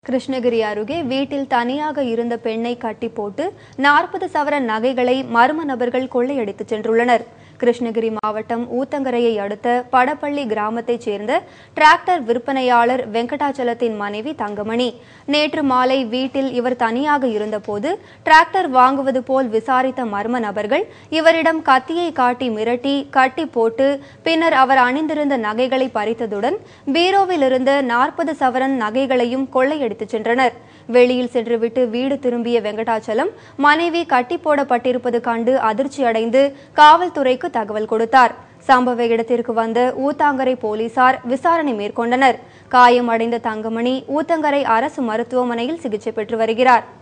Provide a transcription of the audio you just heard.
கிருஷ்ணகிரி அருகே வீட்டில் தனியாக இருந்த பெண்ணை கட்டி போட்டு நாற்பது சவரன் நகைகளை மர்ம நபர்கள் கொள்ளையடித்துச் சென்றுள்ளனர் கிருஷ்ணகிரி மாவட்டம் ஊத்தங்கரையை அடுத்த படப்பள்ளி கிராமத்தைச் சேர்ந்த டிராக்டர் விற்பனையாளர் வெங்கடாச்சலத்தின் மனைவி தங்கமணி நேற்று மாலை வீட்டில் இவர் தனியாக இருந்தபோது டிராக்டர் வாங்குவது போல் விசாரித்த மர்ம நபர்கள் இவரிடம் கத்தியை காட்டி மிரட்டி கட்டி போட்டு பின்னர் அவர் அணிந்திருந்த நகைகளை பறித்ததுடன் பீரோவில் இருந்த நாற்பது சவரன் நகைகளையும் கொள்ளையடித்துச் சென்றனர் வெளியில் சென்றுவிட்டு வீடு திரும்பிய வெங்கடாச்சலம் மனைவி கட்டி போடப்பட்டிருப்பது கண்டு அதிர்ச்சியடைந்து காவல்துறைக்கு தகவல் கொடுத்தார் சம்பவ இடத்திற்கு வந்த ஊத்தாங்கரை போலீசார் விசாரணை மேற்கொண்டனர் காயமடைந்த தங்கமணி ஊத்தங்கரை அரசு மருத்துவமனையில் சிகிச்சை பெற்று வருகிறார்